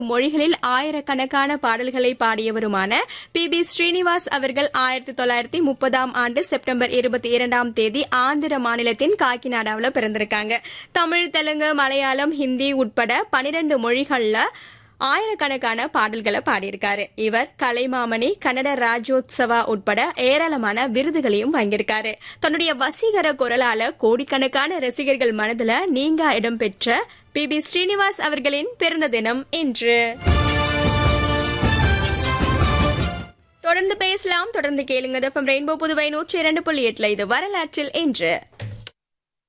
மொழிகளில் ஆயிரக்கணக்கான பாடல்களை பாடியவருமான பி பி ஸ்ரீனிவாஸ் அவர்கள் ஆயிரத்தி தொள்ளாயிரத்தி முப்பதாம் ஆண்டு செப்டம்பர் இருபத்தி இரண்டாம் தேதி ஆந்திர மாநிலத்தின் காக்கிநாடாவில் பிறந்திருக்காங்க தமிழ் தெலுங்கு மலையாளம் ஹிந்தி உட்பட பனிரெண்டு மொழிகள்ல ஆயிரக்கணக்கான பாடல்களை பாடியிருக்காரு இவர் கலைமாமணி கன்னட ராஜோத்சவா உட்பட ஏராளமான விருதுகளையும் வாங்கியிருக்காரு தன்னுடைய வசீகர குரலால கோடிக்கணக்கான ரசிகர்கள் மனதுல நீங்கா இடம்பெற்ற பி பி ஸ்ரீனிவாஸ் அவர்களின் பிறந்த தினம் இன்று தொடர்ந்து பேசலாம் தொடர்ந்து கேளுங்க ரெயின்போ புதுவை நூற்றி இரண்டு புள்ளி எட்டுல இது வரலாற்றில் இன்று